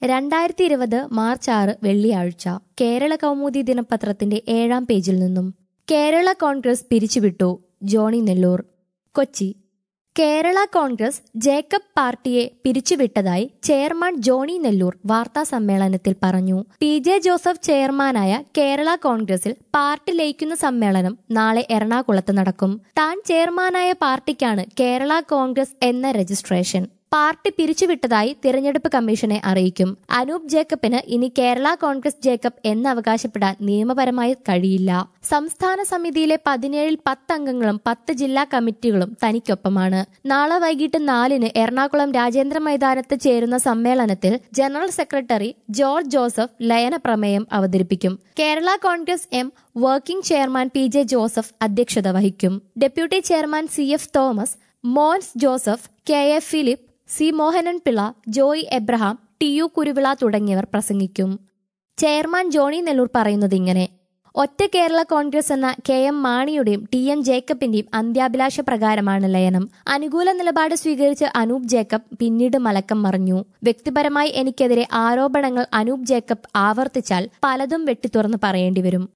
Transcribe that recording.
രണ്ടായിരത്തി ഇരുപത് മാർച്ച് ആറ് വെള്ളിയാഴ്ച കേരള കൗമുദി ദിനപത്രത്തിന്റെ ഏഴാം പേജിൽ നിന്നും കേരള കോൺഗ്രസ് പിരിച്ചുവിട്ടു Johnny Nellore Kochi Kerala Congress Jacob പാർട്ടിയെ പിരിച്ചുവിട്ടതായി ചെയർമാൻ ജോണി നെല്ലൂർ വാർത്താ സമ്മേളനത്തിൽ പറഞ്ഞു പി ജെ ജോസഫ് ചെയർമാനായ കേരള കോൺഗ്രസിൽ പാർട്ടി ലയിക്കുന്ന സമ്മേളനം നാളെ എറണാകുളത്ത് നടക്കും താൻ ചെയർമാനായ പാർട്ടിക്കാണ് കേരള കോൺഗ്രസ് എന്ന രജിസ്ട്രേഷൻ പാർട്ടി പിരിച്ചുവിട്ടതായി തിരഞ്ഞെടുപ്പ് കമ്മീഷനെ അറിയിക്കും അനൂപ് ജേക്കബിന് ഇനി കേരള കോൺഗ്രസ് ജേക്കബ് എന്ന് അവകാശപ്പെടാൻ നിയമപരമായി കഴിയില്ല സംസ്ഥാന സമിതിയിലെ പതിനേഴിൽ പത്ത് അംഗങ്ങളും പത്ത് ജില്ലാ കമ്മിറ്റികളും തനിക്കൊപ്പമാണ് നാളെ വൈകിട്ട് നാലിന് എറണാകുളം രാജേന്ദ്ര മൈതാനത്ത് ചേരുന്ന സമ്മേളനത്തിൽ ജനറൽ സെക്രട്ടറി ജോർജ് ജോസഫ് ലയന പ്രമേയം അവതരിപ്പിക്കും Kerala Congress M working chairman P J Joseph അധ്യക്ഷത വഹിക്കും deputy chairman C F Thomas Mons Joseph K A Philip C Mohanan Pillai Joy Abraham T U Kuruvila തുടങ്ങിയവർ പ്രസംഗിക്കും ചെയർമാൻ ജോണി നെല്ലൂർ പറയുന്നത് ഇങ്ങനെ ഒറ്റ കേരള കോൺഗ്രസ് എന്ന കെ എം മാണിയുടെയും ടി എം ജേക്കബിന്റെയും അന്ത്യാഭിലാഷ പ്രകാരമാണ് ലയനം അനുകൂല നിലപാട് സ്വീകരിച്ച് അനൂപ് ജേക്കബ് പിന്നീട് മലക്കം മറിഞ്ഞു വ്യക്തിപരമായി എനിക്കെതിരെ ആരോപണങ്ങൾ അനൂപ് ജേക്കബ് ആവർത്തിച്ചാൽ പലതും വെട്ടിത്തുറന്ന് പറയേണ്ടി വരും